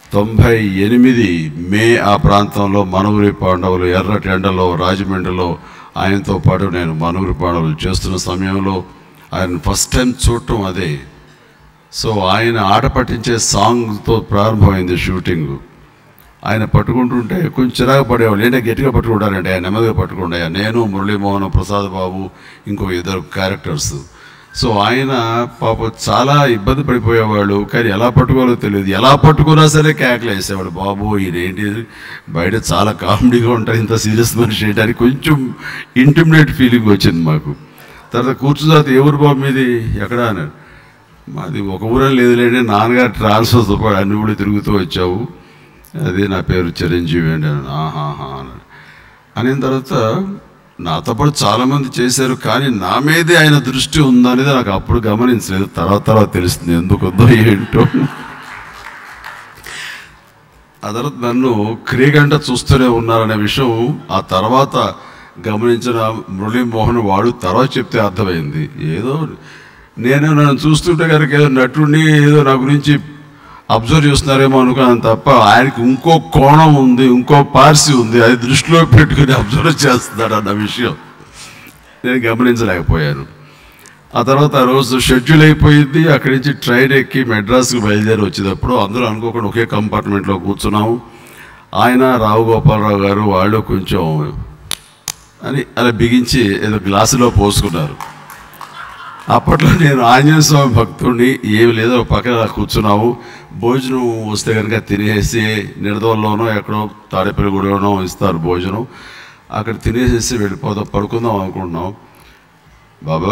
తొంభై ఎనిమిది మే ఆ ప్రాంతంలో మనుగురి పాండవులు ఎర్రటి ఎండలో రాజమండ్రిలో ఆయనతో పాటు నేను మనుగురి పాండవులు చేస్తున్న సమయంలో ఆయన ఫస్ట్ టైం చూడటం అదే సో ఆయన ఆట పట్టించే సాంగ్తో ప్రారంభమైంది షూటింగ్ ఆయన పట్టుకుంటుంటే కొంచెం చిరాకు పడేవాళ్ళు ఏంటంటే గట్టిగా పట్టుకుంటారంటే ఆయన నెమ్మదిగా పట్టుకుంటాయా నేను మురళీమోహన్ ప్రసాద్ బాబు ఇంకో ఇద్దరు క్యారెక్టర్స్ సో ఆయన పాప చాలా ఇబ్బంది పడిపోయేవాళ్ళు కానీ ఎలా పట్టుకోవాలో తెలియదు ఎలా పట్టుకున్నా సరే కేకలు వేసేవాడు బాబు ఈయనేంటి బయట చాలా కామెడీగా ఉంటారు ఇంత సీరియస్ మనిషి ఏంటని కొంచెం ఇంటిమిడేట్ ఫీలింగ్ వచ్చింది మాకు తర్వాత కూర్చున్న తర్వాత ఏ ఊరు బాబు మీది ఎక్కడ అన్నాడు మాది ఒక ఊరే లేదులేండి నాన్నగారు ట్రాన్స్ఫర్తో పాటు అన్ని ఊళ్ళు తిరుగుతూ వచ్చావు అదే నా పేరు చిరంజీవి అండి అన్నాడు. ఆహాహా అన్నాడు అనిన తర్వాత నాతో పాటు చాలామంది చేశారు కానీ నా మీదే ఆయన దృష్టి ఉందనేది నాకు అప్పుడు గమనించలేదు తర్వాత తర్వాత తెలుస్తుంది ఎందుకు వద్దో ఏంటో ఆ తర్వాత నన్ను క్రీగంట చూస్తూనే ఉన్నారనే విషయం ఆ తర్వాత గమనించిన మురళీమోహన్ వాడు తర్వాత చెప్తే అర్థమైంది ఏదో నేను నన్ను చూస్తుంటే కనుక ఏదో నటుడిని ఏదో నా గురించి అబ్జర్వ్ చేస్తున్నారేమో అనుకున్నాను తప్ప ఆయనకి ఇంకో కోణం ఉంది ఇంకో పార్సి ఉంది అది దృష్టిలో పెట్టుకుని అబ్జర్వ్ చేస్తున్నాడు అన్న విషయం నేను గమనించలేకపోయాను ఆ తర్వాత ఆ రోజు షెడ్యూల్ అయిపోయింది అక్కడి నుంచి ట్రైన్ ఎక్కి మెడ్రాస్కి బయలుదేరి వచ్చేటప్పుడు అందరూ అనుకోకుండా ఒకే కంపార్ట్మెంట్లో కూర్చున్నాము ఆయన రావు గోపాలరావు గారు వాళ్ళు కొంచెం అని అలా బిగించి ఏదో గ్లాసులో పోసుకున్నారు అప్పట్లో నేను ఆంజనేయ స్వామి భక్తుడిని ఏమి లేదో ఒక పక్కన అలా కూర్చున్నాము భోజనం వస్తే కనుక తినేసి నిడదవల్లోనో ఎక్కడో తాడేపల్లిగూడలోనో ఇస్తారు భోజనం అక్కడ తినేసేసి వెళ్ళిపోదాం పడుకుందాం అనుకుంటున్నాం బాబా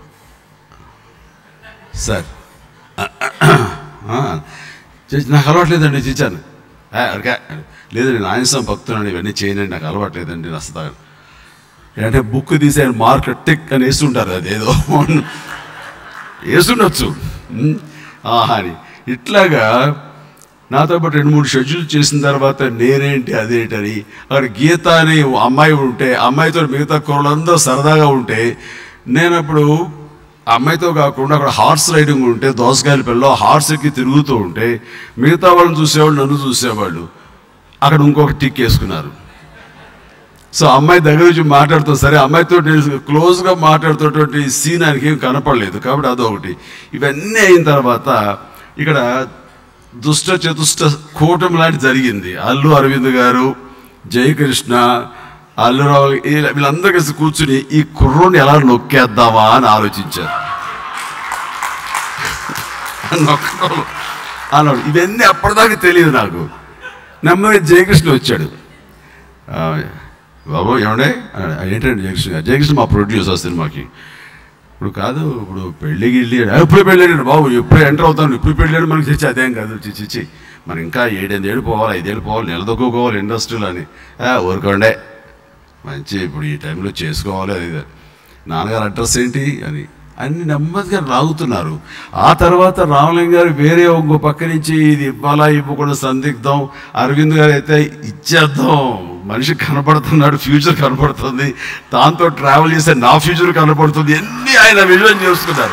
సార్ ఆ, చేసి నాకు అలవాట్లేదండి చేశాను అడిగా లేదు నేను ఆయంసం భక్తులని ఇవన్నీ చేయనండి నాకు అలవాట్లేదండి నస్తాను అంటే బుక్ తీసి ఆయన మార్క్ టిక్ అని వేస్తుంటారు అదేదో వేస్తుండొచ్చు ఉమ్, ఆహా అని ఇట్లాగా నాతో పాటు రెండు మూడు షెడ్యూల్ చేసిన తర్వాత నేనేంటి అదేంటని అక్కడ గీత అని ఓ అమ్మాయి ఉంటే ఆ అమ్మాయితో మిగతా కుర్రలందరూ సరదాగా ఉంటే నేను అప్పుడు ఆ అమ్మాయితో కాకుండా అక్కడ హార్స్ రైడింగ్ ఉంటే దోసకాయల పిల్ల హార్స్ ఎక్కి తిరుగుతూ ఉంటే మిగతా వాళ్ళని చూసేవాళ్ళు నన్ను చూసేవాళ్ళు అక్కడ ఇంకొక టిక్ వేసుకున్నారు సో అమ్మాయి దగ్గర నుంచి మాట్లాడుతూ సరే అమ్మాయితో నేను క్లోజ్గా మాట్లాడుతున్నటువంటి సీన్ ఆయనకి ఏం కనపడలేదు కాబట్టి అదొకటి ఇవన్నీ అయిన తర్వాత ఇక్కడ దుష్ట చతుష్ట కూటమి లాంటి జరిగింది అల్లు అరవింద్ గారు జయకృష్ణ అల్లురావు వీళ్ళ- వీళ్ళందరూ కలిసి కూర్చుని ఈ కుర్రోని ఎలా నొక్కేద్దామా అని ఆలోచించారు నొక్కడం అన్నాడు ఇవన్నీ అప్పటిదాకా తెలియదు నాకు నెమ్మది జయకృష్ణ వచ్చాడు ఆ, బాబు ఏమండే అన్నాడు. ఏంటండి జయకృష్ణ గారు జయకృష్ణ మా ప్రొడ్యూసర్ సినిమాకి ఇప్పుడు కాదు ఇప్పుడు పెళ్లి గిళ్ళి "ఆ, ఇప్పుడే పెళ్ళాడు బాబు ఎప్పుడే ఎంటర్ అవుతాను ఇప్పుడు పెళ్ళాడు మనకి తెచ్చి అదేం కాదు చిచ్చి చిచ్చి మరి ఇంకా ఏడెనిమిది ఏళ్ళు పోవాలి ఐదేళ్ళు పోవాలి నిలదొక్కుకోవాలి ఇండస్ట్రీలో అని "ఆ, ఊరుకోండే మంచి ఇప్పుడు ఈ టైంలో చేసుకోవాలి అది ఇది." నాన్నగారు అడ్రస్ ఏంటి అని అన్ని నెమ్మదిగా లాగుతున్నారు ఆ తర్వాత రామలింగ గారు వేరే ఇంకో పక్క నుంచి ఇది ఇవ్వాలా ఇవ్వకుండా సందిగ్ధం అరవింద్ గారు అయితే ఇచ్చేద్దాం మనిషి కనపడుతున్నాడు ఫ్యూచర్ కనపడుతుంది దాంతో ట్రావెల్ చేస్తే నా ఫ్యూచర్ కనపడుతుంది ఎన్ని ఆయన విజువల్ చేసుకున్నారు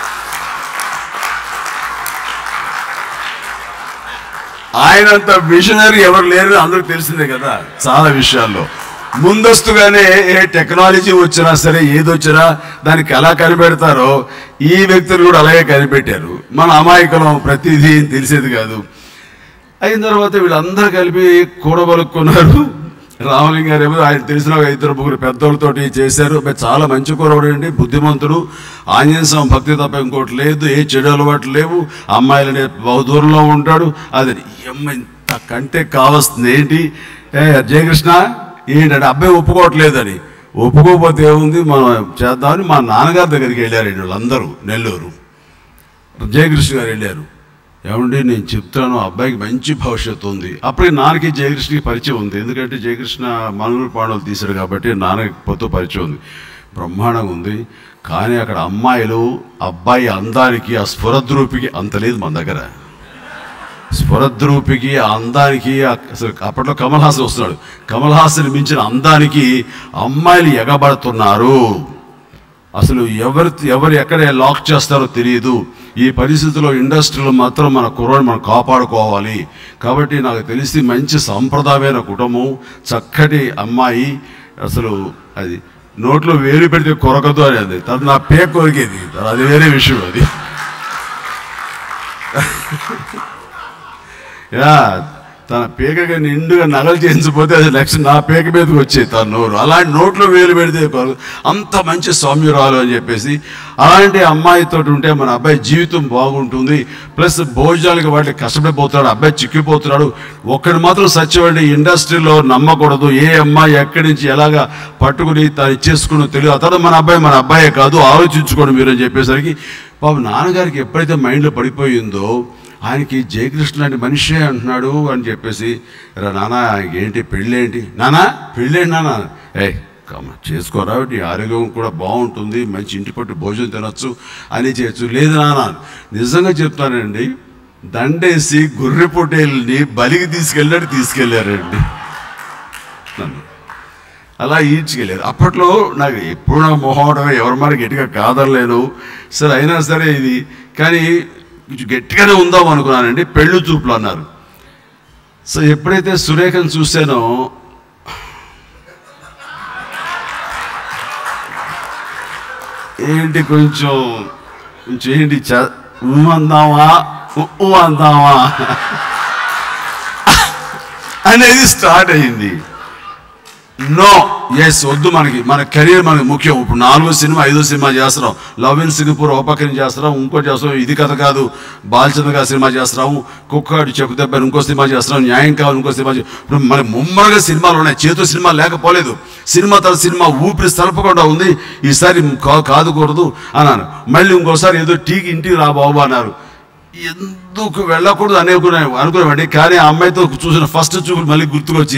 ఆయనంత విజనరీ ఎవరు లేరు అందరికి తెలిసిందే కదా చాలా విషయాల్లో ముందస్తుగానే ఏ టెక్నాలజీ వచ్చినా సరే ఏది వచ్చినా దానికి ఎలా కనిపెడతారో ఈ వ్యక్తులు కూడా అలాగే కనిపెట్టారు మన అమాయకులం ప్రతిదీ తెలిసేది కాదు అయిన తర్వాత వీళ్ళందరూ కలిపి కూడబలుక్కున్నారు రామలింగ గారు ఏమో ఆయన తెలిసిన ఒక ఇద్దరు ముగ్గురు పెద్దోళ్ళతోటి చేశారు మరి చాలా మంచి కురవాడు అండి బుద్ధిమంతుడు ఆంజనేయ స్వామి భక్తి తప్ప ఇంకోటి లేదు ఏ చెడు అలవాట్లు లేవు అమ్మాయిలనే బహు దూరంలో ఉంటాడు అది ఈ అమ్మాయి ఇంత కంటే కావాల్సింది ఏంటి ఏ జయకృష్ణ ఏంటంటే అబ్బాయి ఒప్పుకోవట్లేదని ఒప్పుకోకపోతే ఏముంది మనం చేద్దామని మా నాన్నగారి దగ్గరికి వెళ్ళారండి వాళ్ళందరూ నెల్లూరు జయకృష్ణ గారు వెళ్ళారు ఏమండి నేను చెప్తాను అబ్బాయికి మంచి భవిష్యత్తు ఉంది అప్పటికి నాన్నకి జయకృష్ణకి పరిచయం ఉంది ఎందుకంటే జయకృష్ణ మనుగురు పాండవులు తీశాడు కాబట్టి నాన్నకి పొత్తు పరిచయం ఉంది బ్రహ్మాండంగా ఉంది కానీ అక్కడ అమ్మాయిలు అబ్బాయి అందానికి ఆ స్ఫురద్రూపికి అంత లేదు మన దగ్గర స్ఫురద్రూపికి ఆ అందానికి ఆ- అసలు అప్పట్లో కమల్ హాసన్ వస్తున్నాడు కమల్ హాసన్ మించిన అందానికి అమ్మాయిలు ఎగబడుతున్నారు అసలు ఎవరు ఎవరు ఎక్కడ లాక్ చేస్తారో తెలియదు ఈ పరిస్థితిలో ఇండస్ట్రీలో మాత్రం మన కుర్రాన్ని మనం కాపాడుకోవాలి కాబట్టి నాకు తెలిసి మంచి సాంప్రదాయమైన కుటుంబం చక్కటి అమ్మాయి అసలు అది నోట్లో వేలు పెడితే కొరకదు అనేది అది నా పేక కొరికేది అది వేరే విషయం అది యా తన పేకగా నిండుగా నగలు చేయించకపోతే అది నెక్స్ట్ నా పేక మీదకి వచ్చేది తన నోరు అలాంటి నోట్లో వేలు పెడితే కొరకు అంత మంచి సౌమ్యురాలు అని చెప్పేసి అలాంటి అమ్మాయితో ఉంటే మన అబ్బాయి జీవితం బాగుంటుంది ప్లస్ భోజనాలకి వాటికి కష్టపడిపోతున్నాడు అబ్బాయి చిక్కిపోతున్నాడు ఒక్కడి మాత్రం సత్యమండి ఇండస్ట్రీలో నమ్మకూడదు ఏ అమ్మాయి ఎక్కడి నుంచి ఎలాగా పట్టుకుని తను ఇచ్చేసుకుని తెలియదు అతను మన అబ్బాయి మన అబ్బాయే కాదు ఆలోచించుకోండి మీరు అని చెప్పేసరికి పాపం నాన్నగారికి ఎప్పుడైతే మైండ్లో పడిపోయిందో ఆయనకి జయకృష్ణ లాంటి మనిషే అంటున్నాడు అని చెప్పేసి రా నాన్న ఏంటి పెళ్ళేంటి నానా పెళ్ళేంటి నాన్న ఏ కమ్మ చేసుకోరా నీ ఆరోగ్యం కూడా బాగుంటుంది మంచి ఇంటి పట్టు భోజనం తినొచ్చు అని చేయొచ్చు లేదు నాన్న నిజంగా చెప్తానండి దండేసి గొర్రె పొట్టేల్ని బలికి తీసుకెళ్ళినట్టు తీసుకెళ్ళారండి నన్ను అలా ఈడ్చుకెళ్ళారు అప్పట్లో నాకు ఎప్పుడు నాకు మొహమాటం ఎవరి మరి గట్టిగా కాదనలేను సరే అయినా సరే ఇది కానీ కొంచెం గట్టిగానే ఉందాం అనుకున్నానండి పెళ్ళు చూపులు అన్నారు సో ఎప్పుడైతే సురేఖను చూశానో ఏంటి కొంచెం కొంచెం ఏంటి చ ఊ అందామా ఊ ఊ అందామా అనేది స్టార్ట్ అయింది నో ఎస్ వద్దు మనకి మన కెరీర్ మనకి ముఖ్యం ఇప్పుడు నాలుగో సినిమా ఐదో సినిమా చేస్తున్నాం లవ్ ఇన్ సింగపూర్ ఓ పక్కన చేస్తున్నాం ఇంకోటి చేస్తున్నాం ఇది కథ కాదు బాలచంద్ర గారి సినిమా చేస్తున్నాము కుక్కడు చెప్పు దెబ్బ ఇంకో సినిమా చేస్తున్నాం న్యాయం కావాలి ఇంకో సినిమా చే- ఇప్పుడు మన ముమ్మరగా సినిమాలు ఉన్నాయి చేతు సినిమా లేకపోలేదు సినిమా తర్వాత సినిమా ఊపిరి సలపకుండా ఉంది ఈసారి కా కాదుకూడదు అన్నాను మళ్ళీ ఇంకోసారి ఏదో టీకి ఇంటికి రా బాబు అన్నారు ఎందుకు వెళ్ళకూడదు అనుకునే అనుకునేవాడిని కానీ ఆ అమ్మాయితో చూసిన ఫస్ట్ చూపులు మళ్ళీ గుర్తుకొచ్చి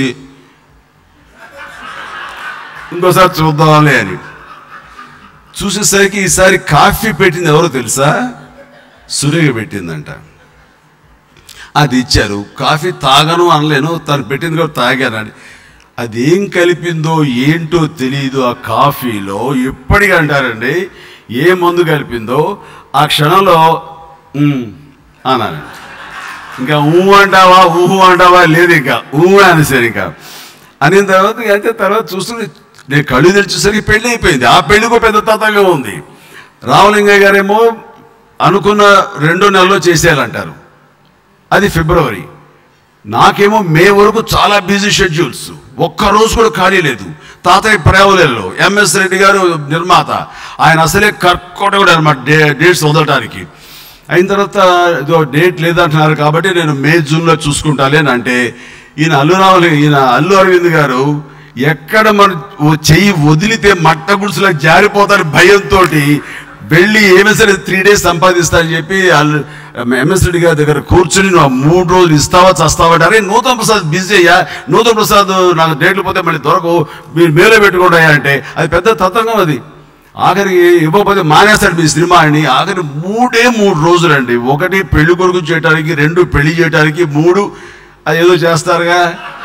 ఇంకోసారి చూద్దాంలే అని చూసేసరికి ఈసారి కాఫీ పెట్టింది ఎవరో తెలుసా సురేఖ పెట్టిందంట అది ఇచ్చారు కాఫీ తాగను అనలేను తను పెట్టింది కూడా తాగానని అది ఏం కలిపిందో ఏంటో తెలియదు ఆ కాఫీలో ఎప్పటికీ అంటారండి ఏ మందు కలిపిందో ఆ క్షణంలో "ఉమ్" అన్నాను ఇంకా ఊ అంటావా ఊహు అంటావా లేదు ఇంకా ఊ అనేసారు ఇంకా అనిన తర్వాత అయితే తర్వాత చూస్తుంది నేను కళ్ళు తెరిచేసరికి పెళ్ళి అయిపోయింది ఆ పెళ్లికి పెద్ద తతంగా ఉంది రామలింగయ్య గారేమో అనుకున్న రెండో నెలలో చేసేయాలంటారు అది ఫిబ్రవరి నాకేమో మే వరకు చాలా బిజీ షెడ్యూల్స్ ఒక్క రోజు కూడా ఖాళీ లేదు తాతయ్య ప్రేమలలో ఎంఎస్ రెడ్డి గారు నిర్మాత ఆయన అసలే కర్కోటకుడు అనమాట డే డేట్స్ వదలటానికి అయిన తర్వాత ఇదో డేట్ లేదంటున్నారు కాబట్టి నేను మే జూన్లో చూసుకుంటాలే అని అంటే ఈయన అల్లు రావులు ఈయన అల్లు అరవింద్ గారు ఎక్కడ మన ఓ చెయ్యి వదిలితే మట్ట గుడిసెలకు జారిపోతారు భయంతో వెళ్ళి ఏమైనా సరే త్రీ డేస్ సంపాదిస్తానని చెప్పి వాళ్ళు ఎంఎస్ రెడ్డి గారి దగ్గర కూర్చుని నువ్వు ఆ మూడు రోజులు ఇస్తావా చస్తావా అంటే, అరే నూతన్ ప్రసాద్ బిజీ అయ్యా నూతన్ ప్రసాద్ నాకు డేట్లు పోతే మళ్ళీ దొరకవు మీరు మేలో పెట్టుకోండి అయ్యా అంటే అది పెద్ద తతంగం అది ఆఖరికి ఇవ్వకపోతే మానేస్తాడు మీ సినిమా అని ఆఖరి మూడే మూడు రోజులండి ఒకటి పెళ్లి కొడుకు చేయడానికి రెండు పెళ్లి చేయడానికి మూడు అది ఏదో చేస్తారుగా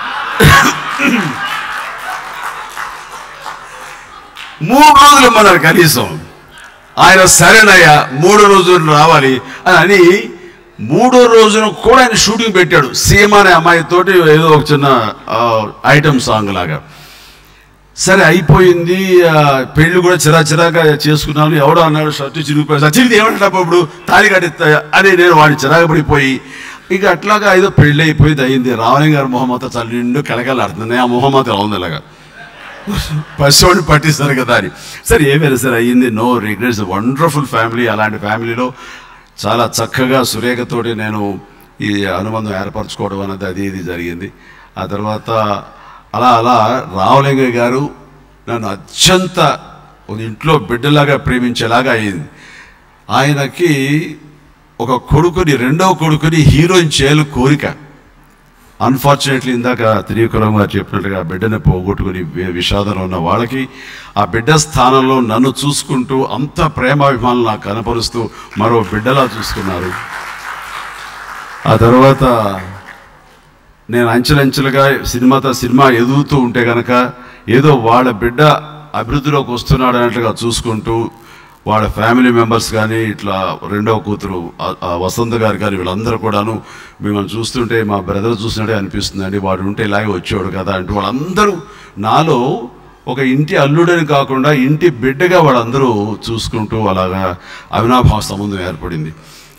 మూడు రోజులు ఇమ్మన్నారు కనీసం ఆయన సరేనయ్యా మూడో రోజులు రావాలి అని అని మూడో రోజున కూడా ఆయన షూటింగ్ పెట్టాడు సీమ అనే అమ్మాయితోటి ఏదో ఒక చిన్న ఐటమ్ సాంగ్ లాగా సరే అయిపోయింది ఆ, పెళ్లి కూడా చిరా చిరాగా చేసుకున్నాను ఎవడో అన్నాడు షర్టు చిరిగిపోయి చిరిగి ఏమంటాడు ఇప్పుడు తాళి కట్టిస్తా అని నేను వాడిని చిరాకు పడిపోయి ఇక అట్లాగా ఏదో పెళ్లి అయిపోయింది అయింది రావణి గారి మొహమ్మత చాలా నిండు కలకలాడుతుంది ఆ మొహమ్మత ఎలా ఉంది ఇలాగా పశువుని పట్టిస్తారు కదా అని సరే ఏమైనా సరే అయ్యింది నో రిగ్రెట్స్ వండర్ఫుల్ ఫ్యామిలీ అలాంటి ఫ్యామిలీలో చాలా చక్కగా సురేఖతోటి నేను ఈ అనుబంధం ఏర్పరచుకోవడం అనేది అది ఇది జరిగింది ఆ తర్వాత అలా అలా రావలింగ గారు నన్ను అత్యంత ఒక ఇంట్లో బిడ్డలాగా ప్రేమించేలాగా అయింది ఆయనకి ఒక కొడుకుని రెండవ కొడుకుని హీరోయిన్ చేయాలి కోరిక అన్ఫార్చునేట్లీ ఇందాక త్రివిక్రమ్ గారు చెప్పినట్టుగా ఆ బిడ్డని పోగొట్టుకుని వి- విషాదంలో ఉన్న వాళ్ళకి ఆ బిడ్డ స్థానంలో నన్ను చూసుకుంటూ అంత ప్రేమాభిమానులు నాకు కనపరుస్తూ మరో బిడ్డలా చూసుకున్నారు ఆ తర్వాత నేను అంచెలంచెలుగా సినిమాతో సినిమా ఎదుగుతూ ఉంటే కనుక ఏదో వాళ్ళ బిడ్డ అభివృద్ధిలోకి వస్తున్నాడు అన్నట్లుగా చూసుకుంటూ వాళ్ళ ఫ్యామిలీ మెంబర్స్ కానీ ఇట్లా రెండవ కూతురు ఆ- ఆ వసంత గారు కానీ వీళ్ళందరూ కూడాను మిమ్మల్ని చూస్తుంటే మా బ్రదర్ చూసినట్టే అనిపిస్తుందండి వాడు ఉంటే ఇలాగే వచ్చేవాడు కదా అంటూ వాళ్ళందరూ నాలో ఒక ఇంటి అల్లుడని కాకుండా ఇంటి బిడ్డగా వాళ్ళందరూ చూసుకుంటూ అలాగా అవినాభావ సంబంధం ఏర్పడింది